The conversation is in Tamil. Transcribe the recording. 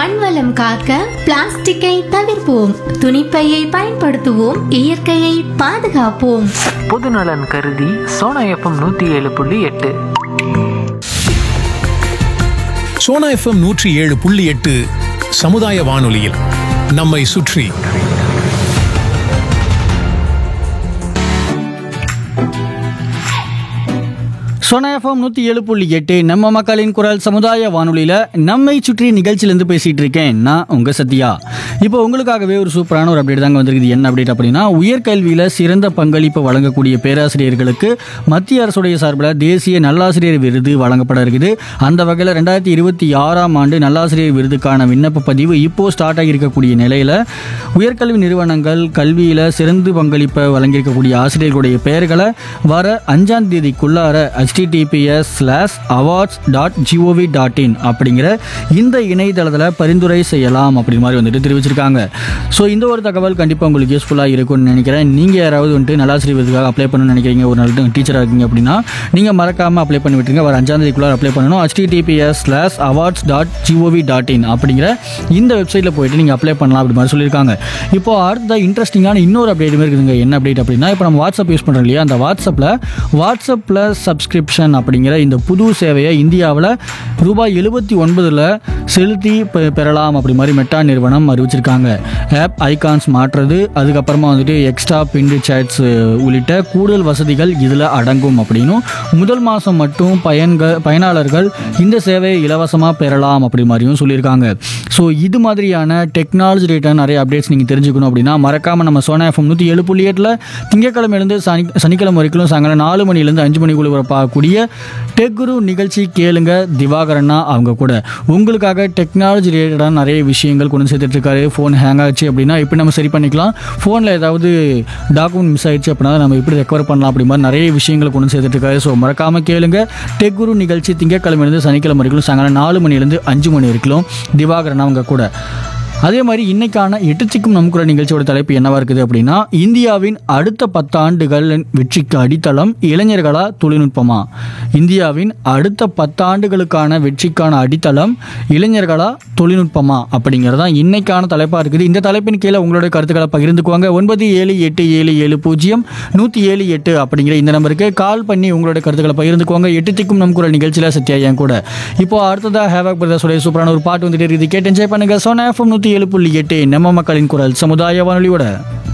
மண்வளம் காக்க பிளாஸ்டிக்கை தவிர்ப்போம் துணிப்பையை பயன்படுத்துவோம் இயற்கையை பாதுகாப்போம் பொதுநலன் கருதி சோனா எஃப்எம் நூற்றி ஏழு புள்ளி எட்டு சோனா எஃப்எம் நூற்றி ஏழு புள்ளி எட்டு சமுதாய வானொலியில் நம்மை சுற்றி சோனா எஃப்எம் நூற்றி ஏழு புள்ளி எட்டு நம்ம மக்களின் குரல் சமுதாய வானொலியில் நம்மை சுற்றி நிகழ்ச்சியிலேருந்து பேசிகிட்டு இருக்கேன் நான் உங்கள் சத்யா இப்போ உங்களுக்காகவே ஒரு சூப்பரான ஒரு அப்டேட் தாங்க வந்திருக்குது என்ன அப்டேட் அப்படின்னா உயர்கல்வியில் சிறந்த பங்களிப்பு வழங்கக்கூடிய பேராசிரியர்களுக்கு மத்திய அரசுடைய சார்பில் தேசிய நல்லாசிரியர் விருது வழங்கப்பட இருக்குது அந்த வகையில் ரெண்டாயிரத்தி இருபத்தி ஆறாம் ஆண்டு நல்லாசிரியர் விருதுக்கான விண்ணப்ப பதிவு இப்போ ஸ்டார்ட் ஆகியிருக்கக்கூடிய நிலையில் உயர்கல்வி நிறுவனங்கள் கல்வியில் சிறந்து பங்களிப்பை வழங்கியிருக்கக்கூடிய ஆசிரியர்களுடைய பெயர்களை வர அஞ்சாம் தேதிக்குள்ளார https slash awards dot G O V அப்படிங்கிற இந்த இணையதளத்தில் பரிந்துரை செய்யலாம் அப்படி மாதிரி வந்துட்டு தெரிவிச்சிருக்காங்க ஸோ இந்த ஒரு தகவல் கண்டிப்பாக உங்களுக்கு யூஸ்ஃபுல்லாக இருக்கும்னு நினைக்கிறேன் நீங்கள் யாராவது வந்துட்டு நல்லாசிரியர் விருதுக்காக அப்ளை பண்ணணும்னு நினைக்கிறீங்க ஒரு நல்ல டீச்சராக இருக்கீங்க அப்படின்னா நீங்கள் மறக்காமல் அப்ளை பண்ணி விட்டுருங்க வர அஞ்சாம் தேதிக்குள்ளார அப்ளை பண்ணணும் https slash awards dot G O V அப்படிங்கிற இந்த வெப்சைட்டில் போயிட்டு நீங்கள் அப்ளை பண்ணலாம் அப்படி மாதிரி சொல்லியிருக்காங்க இப்போ அடுத்த இன்ட்ரெஸ்டிங்கான இன்னொரு அப்டேட்டுமே இருக்குதுங்க என்ன அப்டேட் அப்படின்னா இப்போ நம்ம வாட்ஸ்அப் யூஸ் பண்ணுறோம் இல்லையா அந்த வாட்ஸ்அப்பில் வாட்ஸ்அப் ப்ளஸ் சப்ஸ்கிரிப்ஷன் அப்படிங்கிற இந்த புது சேவையை இந்தியாவில் ரூபாய் எழுபத்தி ஒன்பதில் செலுத்தி பெ- பெறலாம் அப்படி மாதிரி மெட்டா நிறுவனம் அறிவிச்சிருக்காங்க ஆப் ஐகான்ஸ் மாற்றுறது அதுக்கப்புறமா வந்துட்டு எக்ஸ்ட்ரா பிண்டு சேட்ஸ் உள்ளிட்ட கூடுதல் வசதிகள் இதில் அடங்கும் அப்படின்னும் முதல் மாதம் மட்டும் பயன்கள் பயனாளர்கள் இந்த சேவையை இலவசமாக பெறலாம் அப்படி மாதிரியும் சொல்லியிருக்காங்க ஸோ இது மாதிரியான டெக்னாலஜி ரிலேட்டட் நிறைய அப்டேட்ஸ் நீங்கள் தெரிஞ்சுக்கணும் அப்படின்னா மறக்காமல் நம்ம சோனா எஃப்எம் நூற்றி ஏழு புள்ளி எட்டில் திங்கக்கிழமையிலேருந்து சனி சனிக்கிழமை வரைக்கும் சாயங்காலம் நாலு மணிலேருந்து அஞ்சு மணிக்குள்ள பார்க்கக்கூடிய டெக் குரு நிகழ்ச்சி கேளுங்க திவாகரன்னா அவங்க கூட உங்களுக்காக டெக்னாலஜி ரிலேட்டடான நிறைய விஷயங்கள் கொண்டு சேர்த்துட்டு இருக்காரு ஃபோன் ஹேங் ஆச்சு அப்படின்னா எப்படி நம்ம சரி பண்ணிக்கலாம் ஃபோனில் ஏதாவது டாக்குமெண்ட் மிஸ் ஆயிடுச்சு அப்படின்னா நம்ம எப்படி ரெக்கவர் பண்ணலாம் அப்படி மாதிரி நிறைய விஷயங்கள் கொண்டு சேர்த்துட்டு இருக்காரு ஸோ மறக்காமல் கேளுங்க டெக் குரு நிகழ்ச்சி திங்கக்கிழமையிலேருந்து சனிக்கிழமை வரைக்கும் சாயங்காலம் நாலு மணிலேருந்து அஞ்சு மணி வரைக்கும் திவாகரன் அவங்க கூட அதே மாதிரி இன்னைக்கான எட்டுச்சிக்கும் நம் குரல் நிகழ்ச்சியோட தலைப்பு என்னவா இருக்குது அப்படின்னா இந்தியாவின் அடுத்த பத்தாண்டுகள் வெற்றிக்கு அடித்தளம் இளைஞர்களா தொழில்நுட்பமா இந்தியாவின் அடுத்த பத்தாண்டுகளுக்கான வெற்றிக்கான அடித்தளம் இளைஞர்களா தொழில்நுட்பமா அப்படிங்கிறதா இன்னைக்கான தலைப்பா இருக்குது இந்த தலைப்பின் கீழே உங்களுடைய கருத்துக்களை பகிர்ந்துக்குவாங்க ஒன்பது ஏழு எட்டு ஏழு ஏழு பூஜ்ஜியம் நூற்றி ஏழு எட்டு அப்படிங்கிற இந்த நம்பருக்கு கால் பண்ணி உங்களுடைய கருத்துக்களை பகிர்ந்துக்குவாங்க எட்டுத்திக்கும் நம் குரல் நிகழ்ச்சியில் சத்யா என் கூட இப்போ அடுத்ததா ஹேவாக் பிரதர்ஸோடைய சூப்பரான ஒரு பாட்டு வந்துட்டு இருக்குது கேட்டு என்ஜாய் பண்ணுங்க சோனா எஃப்எம் நூற்றி ஏழு புள்ளி எட்டு நம்ம மக்களின் குரல் சமுதாய வானொலியோட